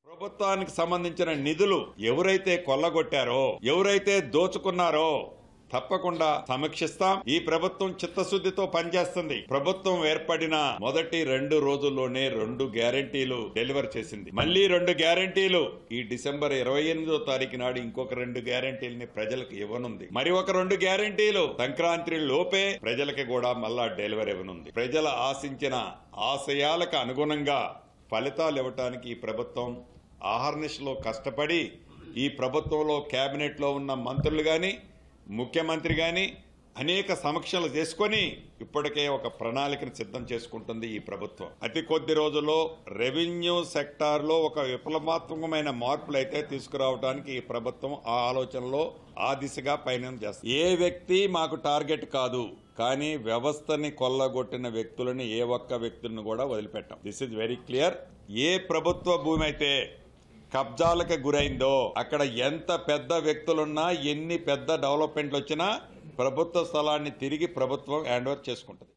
ప్రభుత్వానికి సంబంధించిన నిధులు ఎవరైతే కొల్లగొట్టారో ఎవరైతే దోచుకున్నారో తప్పకుండా సమీక్షిస్తాం ఈ ప్రభుత్వం చిత్తశుద్ధితో పనిచేస్తుంది ప్రభుత్వం ఏర్పడిన మొదటి రెండు రోజుల్లోనే రెండు గ్యారంటీలు డెలివర్ చేసింది మళ్ళీ రెండు గ్యారంటీలు ఈ డిసెంబర్ ఇరవై ఎనిమిదో తారీఖు నాడు ఇంకొక రెండు గ్యారంటీలని ప్రజలకు ఇవ్వనుంది మరి ఒక రెండు గ్యారంటీలు సంక్రాంతి లోపే ప్రజలకి కూడా మళ్ళా డెలివర్ ఇవ్వనుంది ప్రజల ఆశించిన ఆశయాలకు అనుగుణంగా ఫలితాలు ఇవ్వటానికి ఈ ప్రభుత్వం ఆహర్నిశలో కష్టపడి ఈ ప్రభుత్వంలో కేబినెట్లో ఉన్న మంత్రులు కానీ ముఖ్యమంత్రి కానీ అనేక సమీక్షలు చేసుకొని ఇప్పటికే ఒక ప్రణాళికను సిద్ధం చేసుకుంటుంది ఈ ప్రభుత్వం అతి కొద్ది రోజుల్లో రెవెన్యూ సెక్టార్లో ఒక విప్లవాత్మకమైన మార్పులు అయితే తీసుకురావడానికి ఈ ప్రభుత్వం ఆ ఆలోచనలో ఆ దిశగా పయనం చేస్తుంది ఏ వ్యక్తి మాకు టార్గెట్ కాదు కానీ వ్యవస్థని కొల్లగొట్టిన వ్యక్తులని ఏ ఒక్క వ్యక్తులను కూడా వదిలిపెట్టాం దిస్ ఇస్ వెరీ క్లియర్ ఏ ప్రభుత్వ భూమి అయితే కబ్జాలకు గురైందో అక్కడ ఎంత పెద్ద వ్యక్తులున్నా ఎన్ని పెద్ద డెవలప్మెంట్లు వచ్చినా ప్రభుత్వ స్థలాన్ని తిరిగి ప్రభుత్వం హ్యాండ్ ఓవర్ చేసుకుంటుంది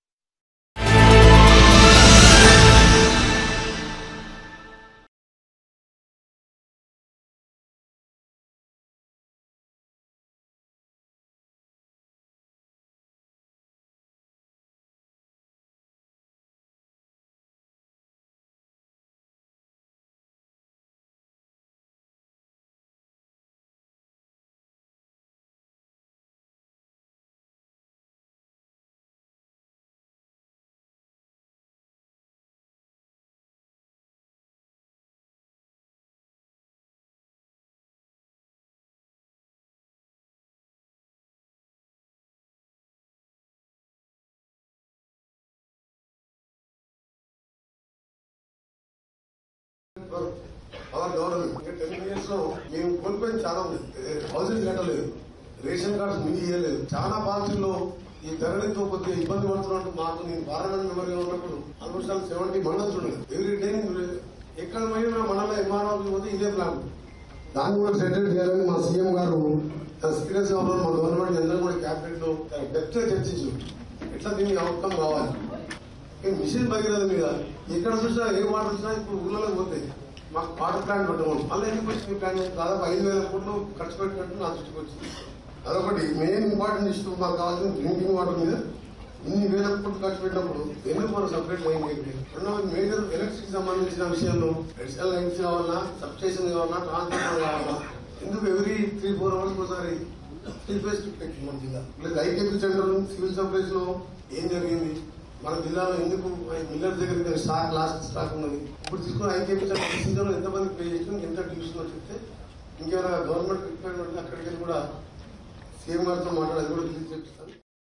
అవర్ గవర్నమెంట్ టెన్ ఇయర్స్ లో మేము కోల్పోయింది చాలా ఉంది హౌసింగ్ కట్టలేదు రేషన్ కార్డ్స్ మినీ ఇవ్వలేదు చాలా పాలసీల్లో ఈ ధరలతో కొద్దిగా ఇబ్బంది పడుతున్నట్టు మాకు నేను పార్లమెంట్ మెంబర్గా ఉన్నప్పుడు ఆల్మోస్ట్ సెవెంటీ మండల్స్ ఉండేది ఎవ్రీ డే ఎక్కడ పోయినా మండల ఎంఆర్ఓ పోతే ఇదే ప్లాన్ దాన్ని కూడా సెటిల్ చేయాలని మా సీఎం గారు సీరియస్ గా ఉన్నారు మా గవర్నమెంట్ అందరూ కూడా క్యాబినెట్ లో డెప్త్ చర్చించు ఎట్లా దీనికి అవుట్కమ్ కావాలి ఈ మిషన్ భగీరథ మీద ఎక్కడ చూసినా ఏ వాటర్ వచ్చినా ఇప్పుడు ఊళ్ళలో పోతాయి మాకు వాటర్ ప్లాంట్ పెట్టమని మళ్ళీ ఎందుకు వచ్చింది ప్లాన్ దాదాపు ఐదు వేల కోట్లు ఖర్చు పెట్టినట్టు నా దృష్టికి వచ్చింది అదొకటి మెయిన్ ఇంపార్టెంట్ ఇష్యూ మాకు కావాల్సిన డ్రింకింగ్ వాటర్ మీద ఇన్ని వేల కోట్లు ఖర్చు పెట్టినప్పుడు ఎందుకు మనం సపరేట్ లైన్ చేయలేదు రెండవది మేజర్ ఎలక్ట్రిక్ సంబంధించిన విషయంలో ఎడిషనల్ లైన్స్ కావాలన్నా సబ్స్టేషన్ కావాలన్నా ట్రాన్స్ఫార్మర్ కావాలన్నా ఎందుకు ఎవ్రీ త్రీ ఫోర్ అవర్స్ ఒకసారి త్రీ ఫేస్ పెట్టింది మన జిల్లా plus IKP center civil supplies లో ఏం జరిగింది మన జిల్లాలో ఎందుకు మిల్లర్ దగ్గర దగ్గర స్టాక్ లాస్ట్ స్టాక్ ఉన్నది ఇప్పుడు తీసుకున్న ఐకేపీ సెంటర్ సీజన్ ఎంతమంది పే చేసినాం ఎంత డ్యూస్ చెప్తే ఇంకేమైనా గవర్నమెంట్ రిక్వైర్మెంట్ అక్కడికి వెళ్ళి కూడా సీఎం గారితో మాట్లాడాలి కూడా క్లియర్ చేపిస్తాను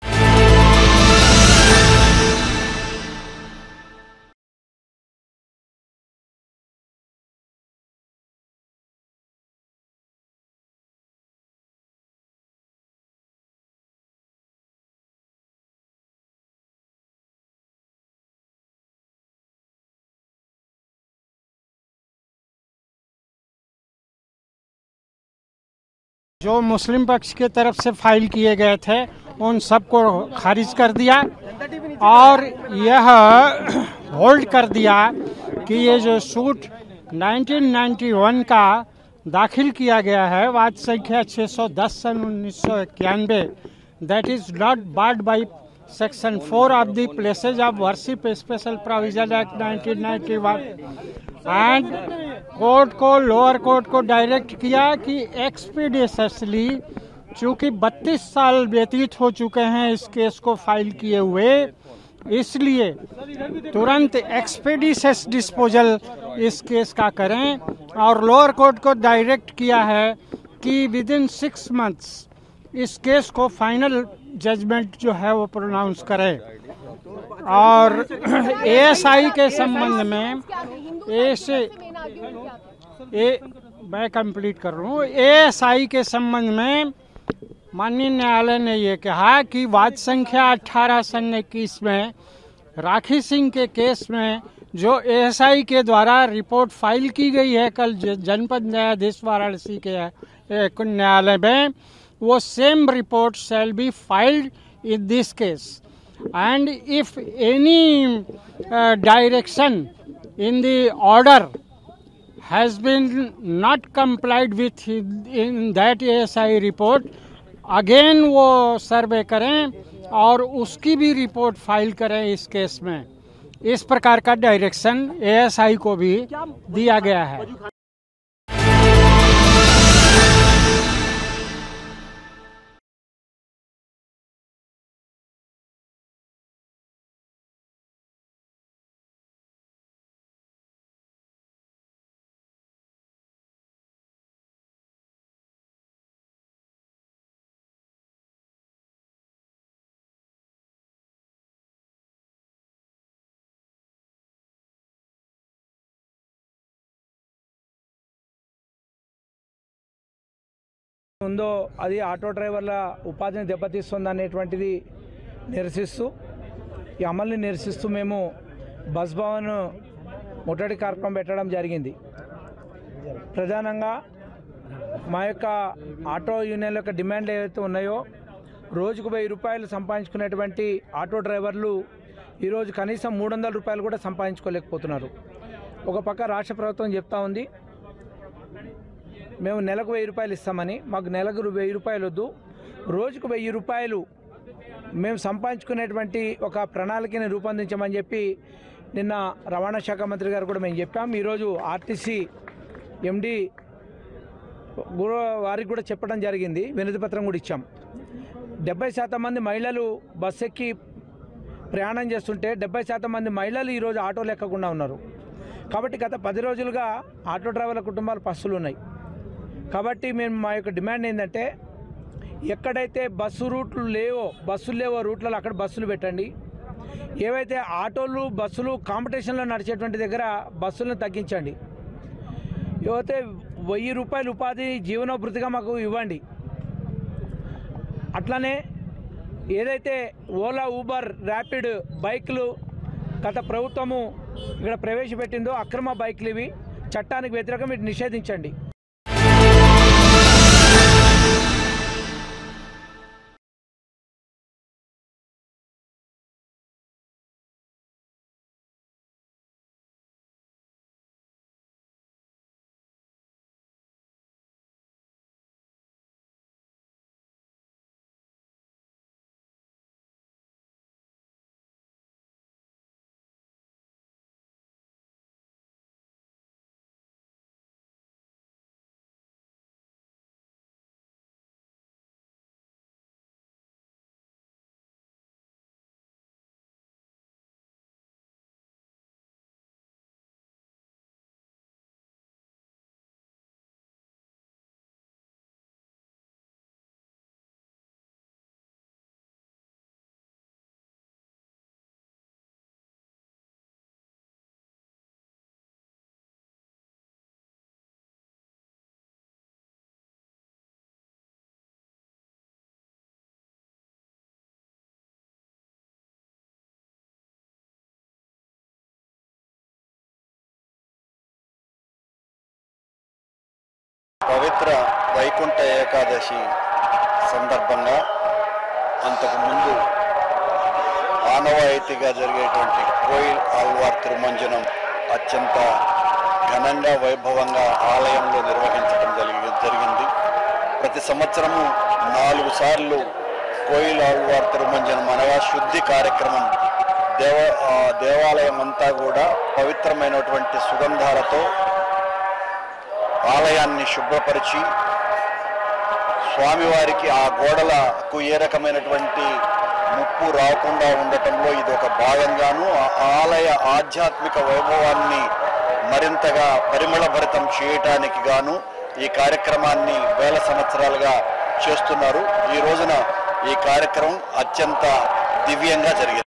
जो मुस्लिम पक्ष के तरफ से फाइल किए गए थे उन सबको खारिज कर दिया और यह होल्ड कर दिया कि ये जो सूट 1991 का दाखिल किया गया है वाद संख्या 610 सन उन्नीस सौ इक्यानवे that is not barred by section four of the places of worship special provision act 1991 and court को लोअर कोर्ट को डायरेक्ट किया कि एक्सपीडियसली चूंकि 32 साल व्यतीत हो चुके हैं इस केस को फाइल किए हुए इसलिए तुरंत एक्सपीडियस डिस्पोजल इस केस का करें और लोअर कोर्ट को डायरेक्ट किया है कि विद इन सिक्स मंथ्स इस केस को फाइनल जजमेंट जो है वो प्रोनाउंस करें और एएसआई के संबंध में ऐसे ए मैं कंप्लीट कर रहा हूँ एएसआई के संबंध में माननीय न्यायालय ने ये कहा कि वाद संख्या अठारह सन इक्कीस में राखी सिंह के केस में जो एएसआई के द्वारा रिपोर्ट फाइल की गई है कल ज- जनपद न्यायाधीश वाराणसी के एक न्यायालय में वो same report shall be filed in this case and if any uh, direction in the order has been not complied with in that ASI report again वो सर्वे करें और उसकी भी रिपोर्ट फाइल करें इस केस में इस प्रकार का डायरेक्शन एएसआई को भी दिया गया है ఉందో అది ఆటో డ్రైవర్ల ఉపాధిని దెబ్బతీస్తుంది అనేటువంటిది నిరసిస్తూ ఈ అమలుని నిరసిస్తూ మేము బస్ భవన్ ముట్టడి కార్యక్రమం పెట్టడం జరిగింది ప్రధానంగా మా యొక్క ఆటో యూనియన్ల యొక్క డిమాండ్లు ఏవైతే ఉన్నాయో రోజుకు వెయ్యి రూపాయలు సంపాదించుకునేటువంటి ఆటో డ్రైవర్లు ఈరోజు కనీసం మూడు వందల రూపాయలు కూడా సంపాదించుకోలేకపోతున్నారు ఒక పక్క రాష్ట్ర ప్రభుత్వం చెప్తా ఉంది మేము నెలకు వెయ్యి రూపాయలు ఇస్తామని మాకు నెలకు వెయ్యి రూపాయలు వద్దు రోజుకు వెయ్యి రూపాయలు మేము సంపాదించుకునేటువంటి ఒక ప్రణాళికని రూపొందించమని చెప్పి నిన్న రవాణా శాఖ మంత్రి గారు కూడా మేము చెప్పాం ఈరోజు ఆర్టీసీ ఎండి వారికి కూడా చెప్పడం జరిగింది వినతి పత్రం కూడా ఇచ్చాం డెబ్బై శాతం మంది మహిళలు బస్ ఎక్కి ప్రయాణం చేస్తుంటే డెబ్బై శాతం మంది మహిళలు ఈరోజు ఆటోలు ఎక్కకుండా ఉన్నారు కాబట్టి గత పది రోజులుగా ఆటో డ్రైవర్ల కుటుంబాలు పస్తులు ఉన్నాయి కాబట్టి మేము మా యొక్క డిమాండ్ ఏంటంటే ఎక్కడైతే బస్సు రూట్లు లేవో బస్సులు లేవో రూట్లలో అక్కడ బస్సులు పెట్టండి ఏవైతే ఆటోలు బస్సులు కాంపిటీషన్లో నడిచేటువంటి దగ్గర బస్సులను తగ్గించండి ఏవైతే వెయ్యి రూపాయలు ఉపాధి జీవనోభృతిగా మాకు ఇవ్వండి అట్లానే ఏదైతే ఓలా ఊబర్ ర్యాపిడ్ బైక్లు గత ప్రభుత్వము ఇక్కడ ప్రవేశపెట్టిందో అక్రమ బైక్లు ఇవి చట్టానికి వ్యతిరేకం వీటిని నిషేధించండి పవిత్ర వైకుంఠ ఏకాదశి సందర్భంగా అంతకు ముందు ఆనవాయితీగా జరిగేటువంటి కోయిల్ ఆల్వార్ తిరుమంజనం అత్యంత ఘనంగా వైభవంగా ఆలయంలో నిర్వహించడం జరిగి జరిగింది ప్రతి సంవత్సరము నాలుగు సార్లు కోయిల్ ఆల్వార్ తిరుమంజనం అనగా శుద్ధి కార్యక్రమం దేవ ఆ దేవాలయం అంతా కూడా పవిత్రమైనటువంటి సుగంధాలతో ఆలయాన్ని శుభ్రపరిచి స్వామివారికి ఆ గోడలకు ఏ రకమైనటువంటి ముప్పు రాకుండా ఉండటంలో ఇది ఒక భాగంగాను ఆ ఆలయ ఆధ్యాత్మిక వైభవాన్ని మరింతగా పరిమళభరితం చేయటానికి గాను ఈ కార్యక్రమాన్ని వేల సంవత్సరాలుగా చేస్తున్నారు ఈ రోజున ఈ కార్యక్రమం అత్యంత దివ్యంగా జరిగింది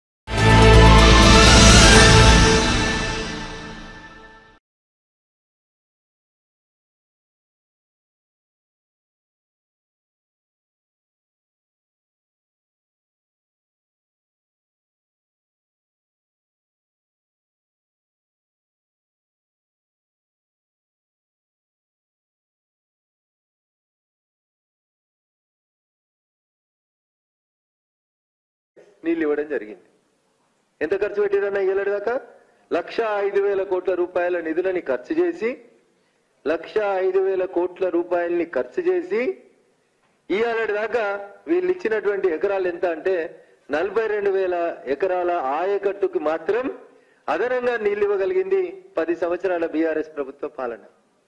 నీళ్ళు ఇవ్వడం జరిగింది ఎంత ఖర్చు పెట్టారన్నా ఇయ్యలేడు దాకా లక్ష ఐదు వేల కోట్ల రూపాయల నిధులని ఖర్చు చేసి లక్ష ఐదు వేల కోట్ల రూపాయల్ని ఖర్చు చేసి ఇవాళ దాకా వీళ్ళు ఇచ్చినటువంటి ఎకరాలు ఎంత అంటే నలభై రెండు వేల ఎకరాల ఆయకట్టుకు మాత్రం అదనంగా నీళ్లు ఇవ్వగలిగింది పది సంవత్సరాల బీఆర్ఎస్ ప్రభుత్వ పాలన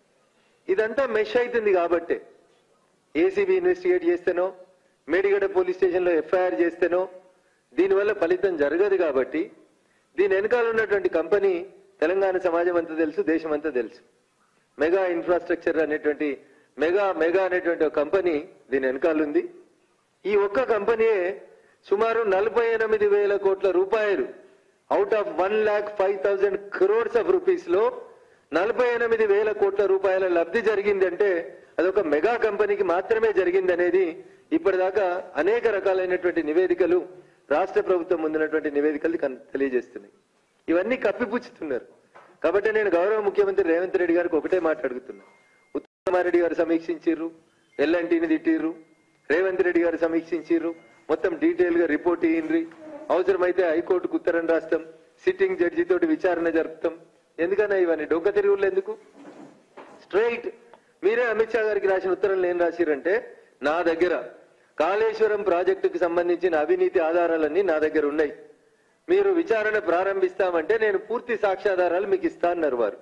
ఇదంతా మెష్ అవుతుంది కాబట్టే ఏసీబీ ఇన్వెస్టిగేట్ చేస్తేనో మేడిగడ్డ పోలీస్ స్టేషన్లో ఎఫ్ఐఆర్ చేస్తేనో దీనివల్ల ఫలితం జరగదు కాబట్టి దీని వెనకాల ఉన్నటువంటి కంపెనీ తెలంగాణ సమాజం అంతా తెలుసు దేశం అంతా తెలుసు మెగా ఇన్ఫ్రాస్ట్రక్చర్ అనేటువంటి మెగా మెగా అనేటువంటి ఒక కంపెనీ దీని వెనకాల ఉంది ఈ ఒక్క కంపెనీయే సుమారు నలభై ఎనిమిది వేల కోట్ల రూపాయలు out of one lakh five thousand crores of rupees లో నలభై ఎనిమిది వేల కోట్ల రూపాయల లబ్ధి జరిగిందంటే అదొక మెగా కంపెనీకి మాత్రమే జరిగింది అనేది ఇప్పటిదాకా అనేక రకాలైనటువంటి నివేదికలు రాష్ట్ర ప్రభుత్వం ముందున్నటువంటి నివేదికలు కన్- తెలియజేస్తున్నాయి ఇవన్నీ కప్పిపుచ్చుతున్నారు కాబట్టి నేను గౌరవ ముఖ్యమంత్రి రేవంత్ రెడ్డి గారికి ఒకటే మాట్లాడుతున్నా ఉత్తమారెడ్డి గారు సమీక్షించారు ఎల్ఎన్టీని తిట్టిర్రు రేవంత్ రెడ్డి గారు సమీక్షించారు మొత్తం డీటెయిల్ గా రిపోర్ట్ ఇయ్యండ్రి అవసరమైతే హైకోర్టుకు ఉత్తరం రాస్తాం సిట్టింగ్ జడ్జి తోటి విచారణ జరుపుతాం ఎందుకన్నా ఇవన్నీ డొంక తిరుగుళ్ళు ఎందుకు స్ట్రైట్ మీరే అమిత్ షా గారికి రాసిన ఉత్తరంలో ఏం రాసిరంటే నా దగ్గర కాళేశ్వరం ప్రాజెక్టుకు సంబంధించిన అవినీతి ఆధారాలన్నీ నా దగ్గర ఉన్నాయి మీరు విచారణ ప్రారంభిస్తామంటే నేను పూర్తి సాక్ష్యాధారాలు మీకు ఇస్తా అన్నారు వారు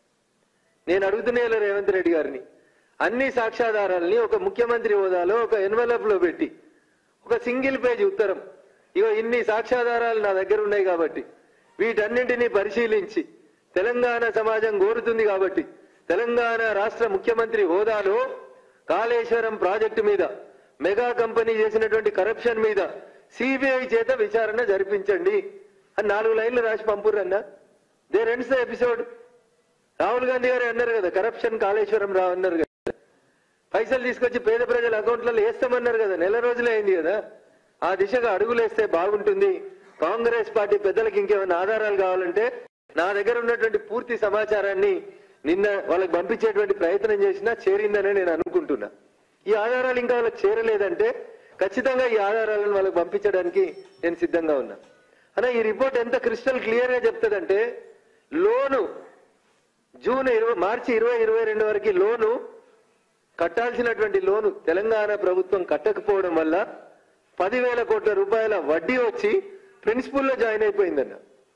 నేను అడుగుతున్నా రేవంత్ రెడ్డి గారిని అన్ని సాక్ష్యాధారాలని ఒక ముఖ్యమంత్రి హోదాలో ఒక ఎన్వలప్ లో పెట్టి ఒక సింగిల్ పేజ్ ఉత్తరం ఇగో ఇన్ని సాక్ష్యాధారాలు నా దగ్గర ఉన్నాయి కాబట్టి వీటన్నింటినీ పరిశీలించి తెలంగాణ సమాజం కోరుతుంది కాబట్టి తెలంగాణ రాష్ట్ర ముఖ్యమంత్రి హోదాలో కాళేశ్వరం ప్రాజెక్టు మీద మెగా కంపెనీ చేసినటువంటి కరప్షన్ మీద సిబిఐ చేత విచారణ జరిపించండి అని నాలుగు లైన్లు రాసి పంపురన్నా దే రెండ్స్ ద ఎపిసోడ్ రాహుల్ గాంధీ గారు అన్నారు కదా కరప్షన్ కాళేశ్వరం రా అన్నారు కదా పైసలు తీసుకొచ్చి పేద ప్రజల అకౌంట్లలో వేస్తామన్నారు కదా నెల రోజులే అయింది కదా ఆ దిశగా అడుగులేస్తే బాగుంటుంది కాంగ్రెస్ పార్టీ పెద్దలకు ఇంకేమైనా ఆధారాలు కావాలంటే నా దగ్గర ఉన్నటువంటి పూర్తి సమాచారాన్ని నిన్న వాళ్ళకి పంపించేటువంటి ప్రయత్నం చేసినా చేరిందనే నేను అనుకుంటున్నా ఈ ఆధారాలు ఇంకా వాళ్ళకి చేరలేదంటే ఖచ్చితంగా ఈ ఆధారాలను వాళ్ళకి పంపించడానికి నేను సిద్ధంగా ఉన్నా అన్న ఈ రిపోర్ట్ ఎంత క్రిస్టల్ క్లియర్ గా చెప్తుందంటే లోను జూన్ ఇరవై మార్చి ఇరవై ఇరవై రెండు వరకు లోను కట్టాల్సినటువంటి లోను తెలంగాణ ప్రభుత్వం కట్టకపోవడం వల్ల పదివేల కోట్ల రూపాయల వడ్డీ వచ్చి ప్రిన్సిపల్లో జాయిన్ అయిపోయిందన్న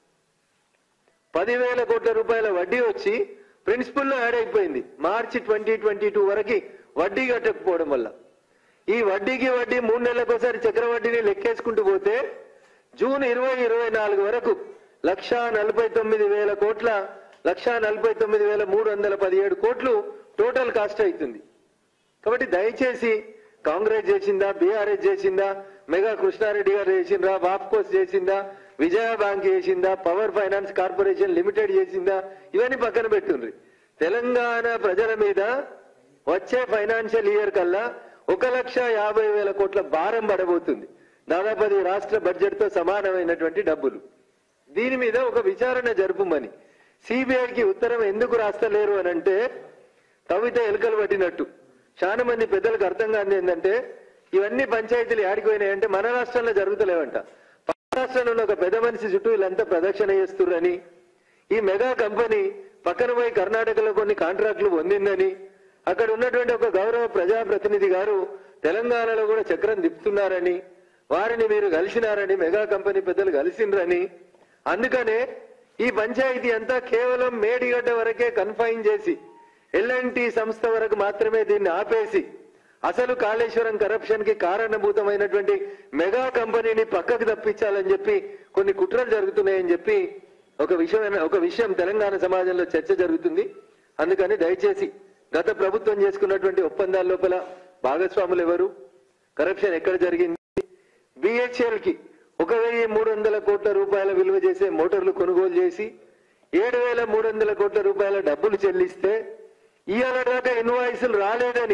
పదివేల కోట్ల రూపాయల వడ్డీ వచ్చి ప్రిన్సిపల్లో యాడ్ అయిపోయింది మార్చి ట్వంటీ ట్వంటీ టూ వరకు వడ్డీ కట్టకపోవడం వల్ల ఈ వడ్డీకి వడ్డీ మూడు నెలలకోసారి చక్రవడ్డీని లెక్కేసుకుంటూ పోతే జూన్ ఇరవై ఇరవై నాలుగు వరకు లక్షా నలభై తొమ్మిది వేల కోట్ల లక్షా నలభై తొమ్మిది వేల మూడు వందల పదిహేడు కోట్లు టోటల్ కాస్ట్ అవుతుంది కాబట్టి దయచేసి కాంగ్రెస్ చేసిందా బీఆర్ఎస్ చేసిందా మెగా కృష్ణారెడ్డి గారు చేసిందా వాప్కోస్ చేసిందా విజయ బ్యాంక్ చేసిందా పవర్ ఫైనాన్స్ కార్పొరేషన్ లిమిటెడ్ చేసిందా ఇవన్నీ పక్కన పెట్టుండ్రి తెలంగాణ ప్రజల మీద వచ్చే ఫైనాన్షియల్ ఇయర్ కల్లా ఒక లక్ష యాభై వేల కోట్ల భారం పడబోతుంది దాదాపు అది రాష్ట్ర బడ్జెట్ తో సమానమైనటువంటి డబ్బులు దీని మీద ఒక విచారణ జరుపుమని సిబిఐకి ఉత్తరం ఎందుకు రాస్తలేరు అని అంటే తవ్వితే ఎలుకలు పట్టినట్టు చాలా మంది పెద్దలకు అర్థం కాని ఏంటంటే ఇవన్నీ పంచాయతీలు ఆడిపోయినాయంటే మన రాష్ట్రంలో జరుగుతలేవంట పక్క రాష్ట్రంలో ఉన్న ఒక పెద్ద మనిషి చుట్టూ వీళ్ళంతా ప్రదక్షిణ చేస్తుర్రని ఈ మెగా కంపెనీ పక్కన పోయి కర్ణాటకలో కొన్ని కాంట్రాక్టులు పొందిందని అక్కడ ఉన్నటువంటి ఒక గౌరవ ప్రజాప్రతినిధి గారు తెలంగాణలో కూడా చక్రం తిప్పుతున్నారని వారిని మీరు కలిసినారని మెగా కంపెనీ పెద్దలు కలిసిండ్రని అందుకనే ఈ పంచాయతీ అంతా కేవలం మేడిగడ్డ వరకే కన్ఫైన్ చేసి ఎల్ఎన్టీ సంస్థ వరకు మాత్రమే దీన్ని ఆపేసి అసలు కాళేశ్వరం కరప్షన్ కి కారణభూతమైనటువంటి మెగా కంపెనీని పక్కకు తప్పించాలని చెప్పి కొన్ని కుట్రలు జరుగుతున్నాయని చెప్పి ఒక విషయం ఒక విషయం తెలంగాణ సమాజంలో చర్చ జరుగుతుంది అందుకని దయచేసి గత ప్రభుత్వం చేసుకున్నటువంటి ఒప్పందాల లోపల భాగస్వాములు ఎవరు కరప్షన్ ఎక్కడ జరిగింది బిహెచ్ఎల్ కి ఒక వెయ్యి మూడు వందల కోట్ల రూపాయల విలువ చేసే మోటార్లు కొనుగోలు చేసి ఏడు వేల మూడు వందల కోట్ల రూపాయల డబ్బులు చెల్లిస్తే ఇవాళ దాకా ఇన్వాయిస్లు రాలేదని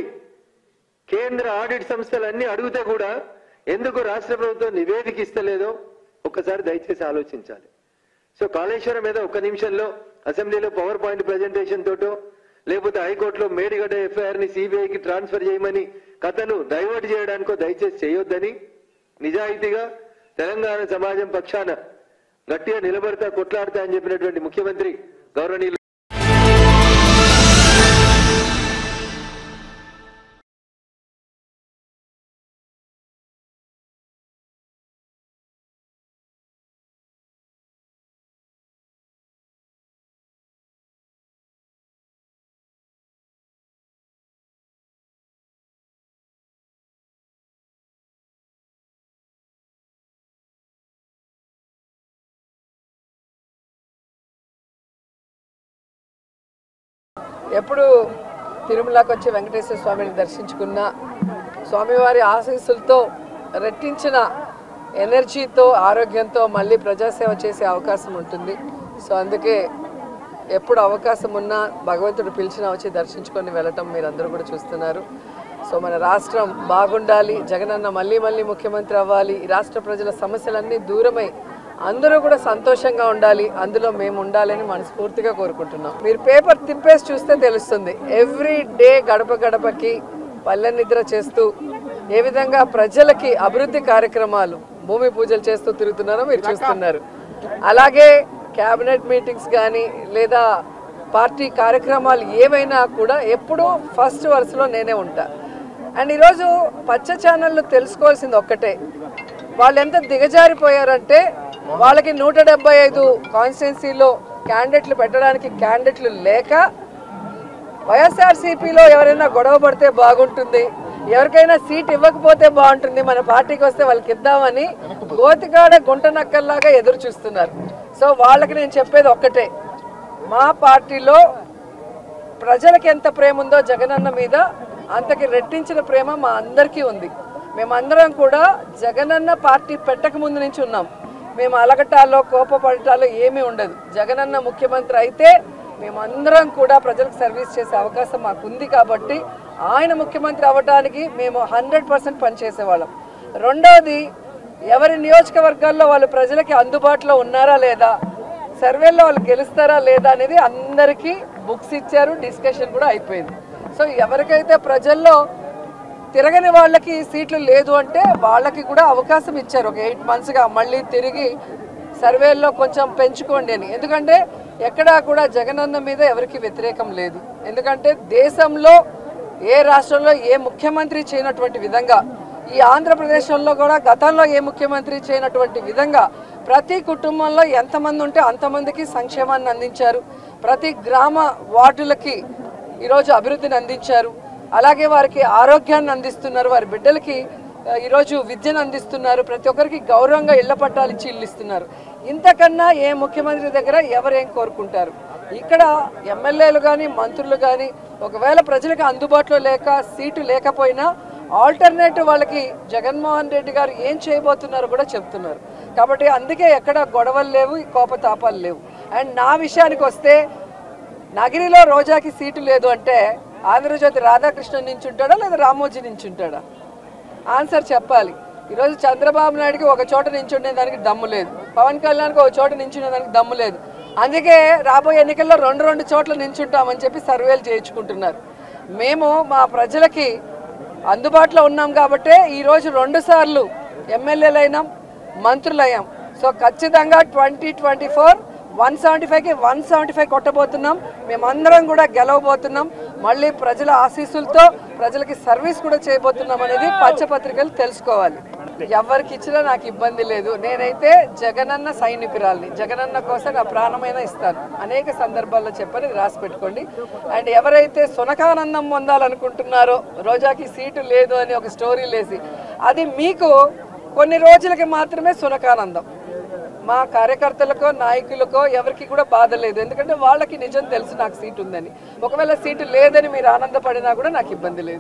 కేంద్ర ఆడిట్ సంస్థలు అన్ని అడిగితే కూడా ఎందుకు రాష్ట్ర ప్రభుత్వం నివేదిక ఇస్తలేదో ఒక్కసారి దయచేసి ఆలోచించాలి సో కాళేశ్వరం మీద ఒక్క నిమిషంలో అసెంబ్లీలో పవర్ పాయింట్ ప్రజెంటేషన్ తోటో లేకపోతే హైకోర్టులో మేడిగడ్డ ఎఫ్ఐఆర్ ని సిబిఐకి ట్రాన్స్ఫర్ చేయమని కథను డైవర్ట్ చేయడానికో దయచేసి చేయొద్దని నిజాయితీగా తెలంగాణ సమాజం పక్షాన గట్టిగా నిలబడతా కొట్లాడతా అని చెప్పినటువంటి ముఖ్యమంత్రి గౌరవనీయులు ఎప్పుడు తిరుమలకి వచ్చి వెంకటేశ్వర స్వామిని దర్శించుకున్న స్వామివారి ఆశీస్సులతో రెట్టించిన ఎనర్జీతో ఆరోగ్యంతో మళ్ళీ ప్రజాసేవ చేసే అవకాశం ఉంటుంది సో అందుకే ఎప్పుడు అవకాశం ఉన్నా భగవంతుడు పిలిచినా వచ్చి దర్శించుకొని వెళ్ళటం మీరందరూ కూడా చూస్తున్నారు సో మన రాష్ట్రం బాగుండాలి జగనన్న మళ్ళీ మళ్ళీ ముఖ్యమంత్రి అవ్వాలి ఈ రాష్ట్ర ప్రజల సమస్యలన్నీ దూరమై అందరూ కూడా సంతోషంగా ఉండాలి అందులో మేము ఉండాలని మనస్ఫూర్తిగా కోరుకుంటున్నాం మీరు పేపర్ తిప్పేసి చూస్తే తెలుస్తుంది ఎవ్రీ డే గడప గడపకి పల్లె నిద్ర చేస్తూ ఏ విధంగా ప్రజలకి అభివృద్ధి కార్యక్రమాలు భూమి పూజలు చేస్తూ తిరుగుతున్నారో మీరు చూస్తున్నారు అలాగే క్యాబినెట్ మీటింగ్స్ కానీ లేదా పార్టీ కార్యక్రమాలు ఏవైనా కూడా ఎప్పుడూ ఫస్ట్ వరుసలో నేనే ఉంటా అండ్ ఈరోజు పచ్చ ఛానళ్ళు తెలుసుకోవాల్సింది ఒక్కటే వాళ్ళు ఎంత దిగజారిపోయారంటే వాళ్ళకి నూట డెబ్బై ఐదు కాన్స్టిట్యున్సీలో క్యాండిడేట్లు పెట్టడానికి క్యాండిడేట్లు లేక వైఎస్ఆర్సీపీలో ఎవరైనా గొడవ పడితే బాగుంటుంది ఎవరికైనా సీట్ ఇవ్వకపోతే బాగుంటుంది మన పార్టీకి వస్తే వాళ్ళకి ఇద్దామని గోతికాడ గుంట నక్కల్లాగా ఎదురు చూస్తున్నారు సో వాళ్ళకి నేను చెప్పేది ఒక్కటే మా పార్టీలో ప్రజలకు ఎంత ప్రేమ ఉందో జగనన్న మీద అంతకి రెట్టించిన ప్రేమ మా అందరికీ ఉంది మేమందరం కూడా జగనన్న పార్టీ పెట్టక ముందు నుంచి ఉన్నాం మేము అలగటాల్లో కోపపడటాల్లో ఏమీ ఉండదు జగనన్న ముఖ్యమంత్రి అయితే మేమందరం కూడా ప్రజలకు సర్వీస్ చేసే అవకాశం మాకు ఉంది కాబట్టి ఆయన ముఖ్యమంత్రి అవ్వడానికి మేము హండ్రెడ్ పర్సెంట్ పనిచేసేవాళ్ళం రెండవది ఎవరి నియోజకవర్గాల్లో వాళ్ళు ప్రజలకి అందుబాటులో ఉన్నారా లేదా సర్వేలో వాళ్ళు గెలుస్తారా లేదా అనేది అందరికీ బుక్స్ ఇచ్చారు డిస్కషన్ కూడా అయిపోయింది సో ఎవరికైతే ప్రజల్లో తిరగని వాళ్ళకి సీట్లు లేదు అంటే వాళ్ళకి కూడా అవకాశం ఇచ్చారు ఒక ఎయిట్ మంత్స్గా మళ్ళీ తిరిగి సర్వేల్లో కొంచెం పెంచుకోండి అని ఎందుకంటే ఎక్కడా కూడా జగనన్న మీద ఎవరికి వ్యతిరేకం లేదు ఎందుకంటే దేశంలో ఏ రాష్ట్రంలో ఏ ముఖ్యమంత్రి చేయనటువంటి విధంగా ఈ ఆంధ్రప్రదేశ్లో కూడా గతంలో ఏ ముఖ్యమంత్రి చేయనటువంటి విధంగా ప్రతి కుటుంబంలో ఎంతమంది ఉంటే అంతమందికి సంక్షేమాన్ని అందించారు ప్రతి గ్రామ వార్డులకి ఈరోజు అభివృద్ధిని అందించారు అలాగే వారికి ఆరోగ్యాన్ని అందిస్తున్నారు వారి బిడ్డలకి ఆ, ఈరోజు విద్యను అందిస్తున్నారు ప్రతి ఒక్కరికి గౌరవంగా ఇళ్ల పట్టాలు ఇచ్చి ఇల్లు ఇస్తున్నారు ఇంతకన్నా ఏ ముఖ్యమంత్రి దగ్గర ఎవరేం కోరుకుంటారు ఇక్కడ ఎమ్మెల్యేలు కానీ మంత్రులు కానీ ఒకవేళ ప్రజలకు అందుబాటులో లేక సీటు లేకపోయినా ఆల్టర్నేటివ్ వాళ్ళకి జగన్మోహన్ రెడ్డి గారు ఏం చేయబోతున్నారో కూడా చెప్తున్నారు కాబట్టి అందుకే ఎక్కడ గొడవలు లేవు ఈ కోపతాపాలు లేవు అండ్ నా విషయానికి వస్తే నగిరిలో రోజాకి సీటు లేదు అంటే ఆంధ్రజ్యోతి రాధాకృష్ణ నుంచి ఉంటాడా లేదా రామోజీ నుంచి ఉంటాడా ఆన్సర్ చెప్పాలి ఈరోజు చంద్రబాబు నాయుడుకి ఒక చోట నించుండే దానికి దమ్ము లేదు పవన్ కళ్యాణ్కి ఒక చోట నించునే దానికి దమ్ము లేదు అందుకే రాబోయే ఎన్నికల్లో రెండు రెండు చోట్ల నించుంటామని చెప్పి సర్వేలు చేయించుకుంటున్నారు మేము మా ప్రజలకి అందుబాటులో ఉన్నాం కాబట్టే ఈరోజు రెండు సార్లు ఎమ్మెల్యేలైనాం మంత్రులయ్యాం సో ఖచ్చితంగా twenty twenty four one seventy ఫైవ్కి వన్ సెవెంటీ ఫైవ్ కొట్టబోతున్నాం మేమందరం కూడా గెలవబోతున్నాం మళ్ళీ ప్రజల ఆశీస్సులతో ప్రజలకి సర్వీస్ కూడా చేయబోతున్నాం అనేది పచ్చపత్రికలు తెలుసుకోవాలి ఎవరికి ఇచ్చినా నాకు ఇబ్బంది లేదు నేనైతే జగనన్న సైనికురాల్ని జగనన్న కోసం నా ప్రాణమైనా ఇస్తాను అనేక సందర్భాల్లో చెప్పని ఇది రాసి పెట్టుకోండి అండ్ ఎవరైతే సునకానందం పొందాలనుకుంటున్నారో రోజాకి సీటు లేదు అని ఒక స్టోరీ లేసి అది మీకు కొన్ని రోజులకి మాత్రమే సునకానందం మా కార్యకర్తలకో నాయకులకో ఎవరికి కూడా బాధ లేదు ఎందుకంటే వాళ్ళకి నిజం తెలుసు నాకు సీటు ఉందని ఒకవేళ సీటు లేదని మీరు ఆనందపడినా కూడా నాకు ఇబ్బంది లేదు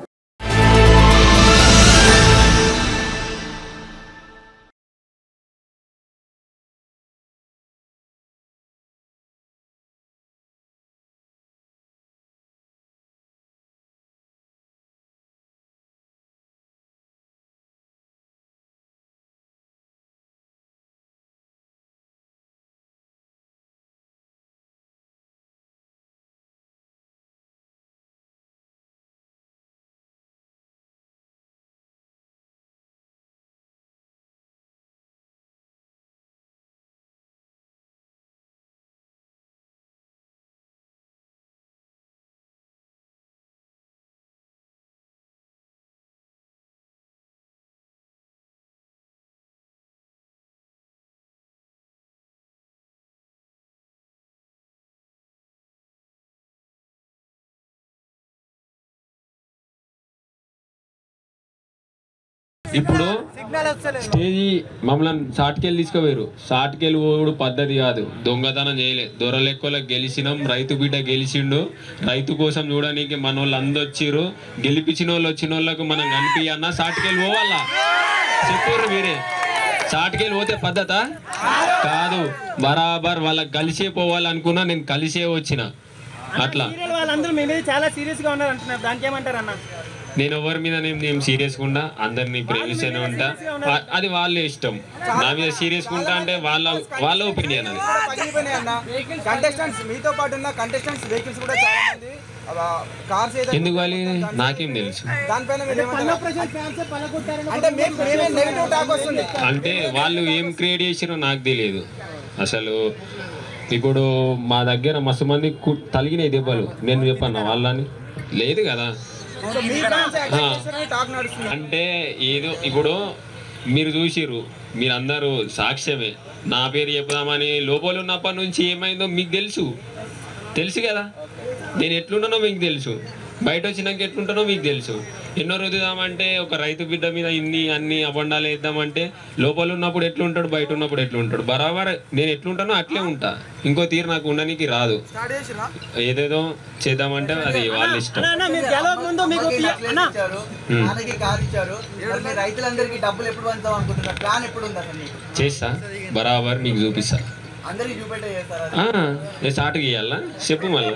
ఇప్పుడు స్టేజీ మమ్మల్ని షార్ట్కెళ్ళి తీసుకుపోయారు షార్ట్కెళ్ళి పోడు పద్ధతి కాదు దొంగతనం చేయలే దొరలెక్కలకు గెలిచినాం రైతు బిడ్డ గెలిచిండు రైతు కోసం చూడడానికి మన వాళ్ళు అందరు వచ్చిర్రు గెలిపించిన వాళ్ళు వచ్చిన వాళ్ళకు మనం కనిపించన్నా షార్ట్కెళ్ళి పోవాలా చెప్పారు మీరే షార్ట్కెళ్ళి పోతే పద్ధత కాదు బరాబర్ వాళ్ళకి కలిసే పోవాలనుకున్నా నేను కలిసే వచ్చిన అట్లా సీరియల్ వాళ్ళందరూ మీ మీద చాలా సీరియస్ గా ఉన్నారు అంటున్నారు దానికి ఏమంటారు అన్న నేను ఎవరి మీద నేను నేను సీరియస్గా ఉంటా అందరినీ ప్రేమిస్తూనే ఉంటా ఆ- అది వాళ్ళ ఇష్టం నా మీద సీరియస్గా ఉంటా అంటే వాళ్ళ వాళ్ళ ఒపీనియన్ అది పగిలిపోయినాయి అన్న కంటెస్టెంట్స్ మీతో పాటు ఉన్న కంటెస్టెంట్స్ వెహికల్స్ కూడా చాలా మంది కార్స్ ఎందుకు వాళ్ళు నాకేం తెలుసు దానిపైన మీరు అంటే మేము మేమే నెగిటివ్ టాక్ వస్తుంది అంటే వాళ్ళు ఏం క్రియేట్ చేసారో నాకు తెలియదు అసలు ఇప్పుడు మా దగ్గర మస్తు మంది కు- తలిగినాయి దెబ్బలు నేను చెప్పాను వాళ్ళని లేదు కదా సో మీ ఫ్యాన్స్ ఆ. టాక్ నడుస్తుంది అంటే ఏదో ఇప్పుడు మీరు చూసిర్రు మీరందరూ సాక్ష్యమే నా పేరు చెప్దామని లోపల ఉన్నప్పటి నుంచి ఏమైందో మీకు తెలుసు తెలుసు కదా నేను ఎట్లుంటానో మీకు తెలుసు బయట వచ్చినాక ఎట్లుంటానో మీకు తెలుసు ఎన్నో రుద్దుదామంటే ఒక రైతు బిడ్డ మీద ఇన్ని అన్ని అబండాలు వేద్దామంటే లోపల ఉన్నప్పుడు ఎట్లుంటాడు బయట ఉన్నప్పుడు ఎట్లుంటాడు బరాబర్ నేను ఎట్లుంటానో అట్లే ఉంటా ఇంకో తీరు నాకు ఉండడానికి రాదు స్టార్ట్ చేసినా ఏదేదో చేద్దామంటే అది వాళ్ళ ఇష్టం మీరు గెలవక ముందు మీకు అన్న ఉమ్. నాన్నకి కార్ ఇచ్చారు ఇప్పుడు మీ రైతులందరికీ డబ్బులు ఎప్పుడు పంచుతాం అనుకుంటున్నారు ప్లాన్ ఎప్పుడు ఉంది అసలు మీకు చేస్తా బరాబర్ మీకు చూపిస్తా అందరికి చూపెట్టే చేస్తారా ఆ, నేను స్టార్ట్ గీయాలా చెప్పు మళ్ళీ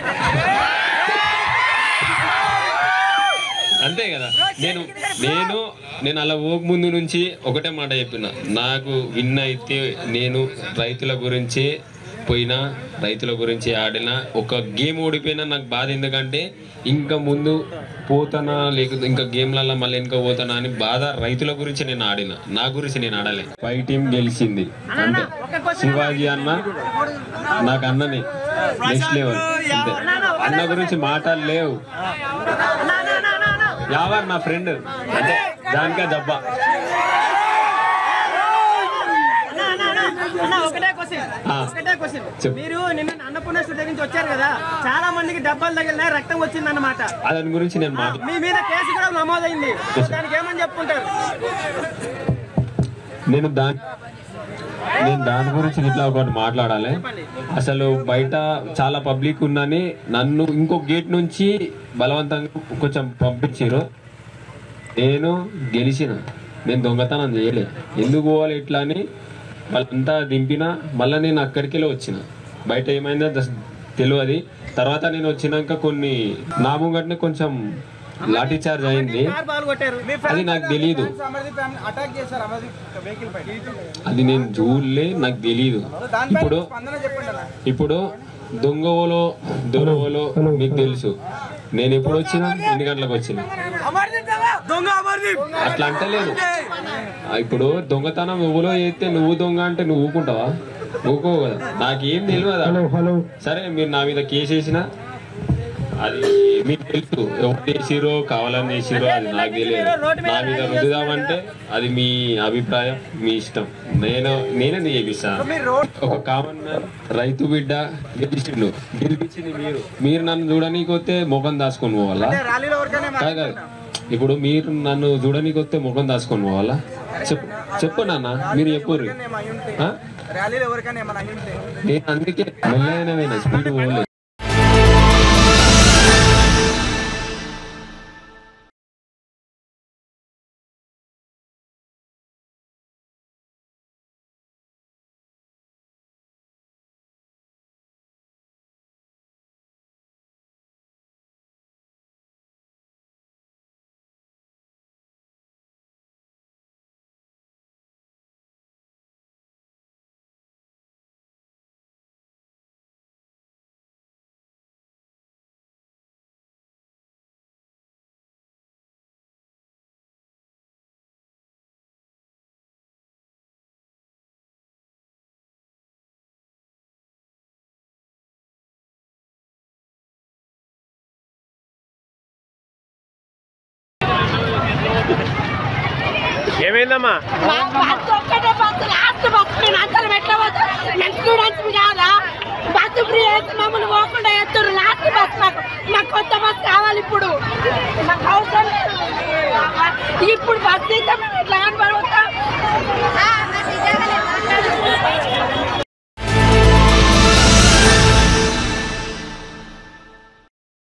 అంతే కదా నేను నేను నేను అలా పోక ముందు నుంచి ఒకటే మాట చెప్పిన నాకు విన్ అయితే నేను రైతుల గురించి పోయినా రైతుల గురించి ఆడినా ఒక గేమ్ ఓడిపోయినా నాకు బాధ ఎందుకంటే ఇంకా ముందు పోతానా లేకపోతే ఇంకా గేమ్లలో మళ్ళీ వెనుక పోతానా అని బాధ రైతుల గురించి నేను ఆడిన నా గురించి నేను ఆడలే ఫైవ్ టీం గెలిచింది అంటే శివాజీ అన్న నాకు అన్నని నెక్స్ట్ లెవెల్ అంతే అన్న గురించి మాటలు లేవు యావర్ నా ఫ్రెండ్ అంటే దానికే దెబ్బ అన్న, ఒకటే క్వశ్చన్ ఆ. ఒకటే క్వశ్చన్ చెప్పు. మీరు నిన్న అన్నపూర్ణేశ్వరి దగ్గర నుంచి వచ్చారు కదా చాలా మందికి డబ్బాలు తగిలినాయి రక్తం వచ్చింది అన్నమాట దాని గురించి నేను మాట మీ మీద కేసు కూడా నమోదైంది దానికి ఏమని చెప్పుకుంటారు నేను దాని నేను దాని గురించి ఇట్లా ఒకటి మాట్లాడాలి అసలు బయట చాలా పబ్లిక్ ఉందని నన్ను ఇంకో గేట్ నుంచి బలవంతంగా కొంచెం పంపించారు నేను గెలిచిన నేను దొంగతనం చేయలే ఎందుకు పోవాలి ఇట్లా అని వాళ్ళంతా దింపిన మళ్ళీ నేను అక్కడికి వెళ్ళి వచ్చిన బయట ఏమైందో దస్- తెలియదు తర్వాత నేను వచ్చినాక కొన్ని నా ముంగట్నే కొంచెం లాఠీ చార్జ్ అయింది కార్ బాల్ కొట్టారు మీ అది నాకు తెలియదు అటాక్ చేశారు అమర్దీప్ వెహికల్ పైన అది నేను చూడలే నాకు తెలియదు ఇప్పుడు స్పందన చెప్పండి అన్న ఇప్పుడు దొంగ ఓలో దొర ఓలో మీకు తెలుసు నేను ఎప్పుడు వచ్చినా ఎన్ని గంటలకు వచ్చిన దొంగ అమర్దీప్ అట్లా అంటలేదు ఆ, ఇప్పుడు దొంగతనం ఎవరో చేస్తే నువ్వు దొంగ అంటే నువ్వు ఊకుంటావా ఊకోవు కదా నాకేం తెలియదు సరే మీరు నా మీద కేసు వేసినా అది మీకు తెలుసు ఎవరు చేసిరో కావాలని చేసిరో అది నాకు తెలియదు నా మీద రుద్దుదామంటే అది మీ అభిప్రాయం మీ ఇష్టం నేను నేనే చేపిస్తాను ఒక కామన్ మ్యాన్ రైతు బిడ్డ గెలిచిండు గెలిపించింది మీరు మీరు నన్ను చూడనీకి వస్తే ముఖం దాచుకొని పోవాలా ర్యాలీలో ఎవరికైనా కాదు కాదు ఇప్పుడు మీరు నన్ను చూడనీకి వస్తే ముఖం దాచుకొని పోవాలా చెప్పు చెప్పు నాన్న మీరు చెప్పుర్రి ఆ? ర్యాలీలో ఎవరికైనా ఏమైనా అయ్యి ఉంటే నేను అందుకే మెల్లైన స్పీడ్ పోలేదు ఏమైందమ్మా బస్సు ఒక్కటే బస్సు లాస్ట్ బస్సు మేము అందరం ఎట్లా పోతాం మేము స్టూడెంట్స్ కాదా బస్సు ఫ్రీ వేసి మమ్మల్ని పోకుండా ఎత్తురు లాస్ట్ బస్సు మాకు